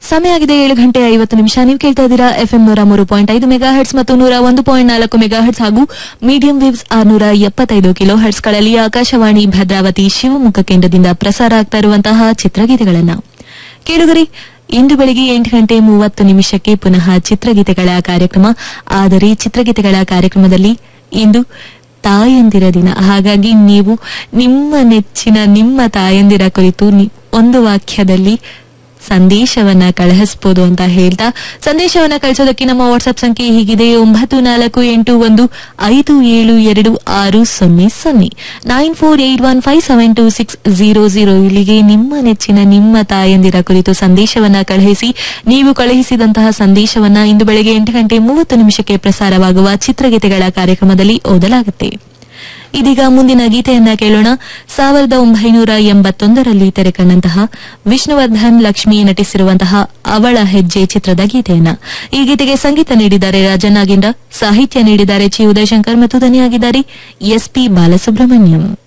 ಸಮಯ ಆಗಿದೆ ಏಳು ಗಂಟೆ ಐವತ್ತು ನಿಮಿಷ ನೀವು ಕೇಳ್ತಾ ಇದ್ದೀರಾ ಎಫ್ಎಂ ನೂರ ಮೂರು ಪಾಯಿಂಟ್ ಐದು ಮೆಗಾ ಹರ್ಟ್ಸ್ ಮತ್ತು ನೂರ ಒಂದು ಪಾಯಿಂಟ್ ನಾಲ್ಕು ಮೆಗಾ ಹರ್ಟ್ಸ್ ಹಾಗೂ ಮೀಡಿಯಂ ವೇವ್ಸ್ ಆರ್ನೂರ ಎಪ್ಪತ್ತೈದು ಕಿಲೋ ಹರ್ಟ್ಸ್ಗಳಲ್ಲಿ ಆಕಾಶವಾಣಿ ಭದ್ರಾವತಿ ಶಿವಮೊಗ್ಗ ಕೇಂದ್ರದಿಂದ ಪ್ರಸಾರ ಆಗ್ತಾ ಇರುವಂತಹ ಚಿತ್ರಗೀತೆಗಳನ್ನ ಕೇಳುಗರಿ ಇಂದು ಬೆಳಿಗ್ಗೆ ಎಂಟು ಗಂಟೆ ಮೂವತ್ತು ನಿಮಿಷಕ್ಕೆ ಪುನಃ ಚಿತ್ರಗೀತೆಗಳ ಕಾರ್ಯಕ್ರಮ ಆದರೆ ಚಿತ್ರಗೀತೆಗಳ ಕಾರ್ಯಕ್ರಮದಲ್ಲಿ ಇಂದು ತಾಯಂದಿರ ದಿನ ಹಾಗಾಗಿ ನೀವು ನಿಮ್ಮ ನೆಚ್ಚಿನ ನಿಮ್ಮ ತಾಯಂದಿರ ಕುರಿತು ನಿ- ಒಂದು ವಾಕ್ಯದಲ್ಲಿ ಸಂದೇಶವನ್ನ ಕಳುಹಿಸಬಹುದು ಅಂತ ಹೇಳ್ತಾ ಸಂದೇಶವನ್ನ ಕಳಿಸೋದಕ್ಕೆ ನಮ್ಮ ವಾಟ್ಸ್ಆಪ್ ಸಂಖ್ಯೆ ಹೀಗಿದೆ ಒಂಬತ್ತು ನಾಲ್ಕು ಎಂಟು ಒಂದು ಐದು ಏಳು ಎರಡು ಆರು ಸೊನ್ನೆ ಸೊನ್ನೆ nine four eight one five seven two six zero zero ಇಲ್ಲಿಗೆ ನಿಮ್ಮ ನೆಚ್ಚಿನ ನಿಮ್ಮ ತಾಯಂದಿರ ಕುರಿತು ಸಂದೇಶವನ್ನ ಕಳುಹಿಸಿ ನೀವು ಕಳುಹಿಸಿದಂತಹ ಸಂದೇಶವನ್ನ ಇಂದು ಬೆಳಗ್ಗೆ ಎಂಟು ಗಂಟೆ ಮೂವತ್ತು ನಿಮಿಷಕ್ಕೆ ಪ್ರಸಾರವಾಗುವ ಚಿತ್ರಗೀತೆಗಳ ಕಾರ್ಯಕ್ರಮದಲ್ಲಿ ಓದಲಾಗುತ್ತೆ ಇದೀಗ ಮುಂದಿನ ಗೀತೆಯನ್ನ ಕೇಳೋಣ ಸಾವಿರದ ಒಂಬೈನೂರ ಎಂಬತ್ತೊಂದರಲ್ಲಿ ತೆರೆಕಂಡಂತಹ ವಿಷ್ಣುವರ್ಧನ್ ಲಕ್ಷ್ಮಿ ನಟಿಸಿರುವಂತಹ ಅವಳ ಹೆಜ್ಜೆ ಚಿತ್ರದ ಗೀತೆಯನ್ನ ಈ ಗೀತೆಗೆ ಸಂಗೀತ ನೀಡಿದ್ದಾರೆ ರಾಜನಾಗಿಂದ ಸಾಹಿತ್ಯ ನೀಡಿದ್ದಾರೆ ಚಿ ಉದಯಶಂಕರ್ ಮತ್ತು ಧ್ವನಿಯಾಗಿದ್ದಾರೆ ಎಸ್ಪಿ ಬಾಲಸುಬ್ರಹ್ಮಣ್ಯಂ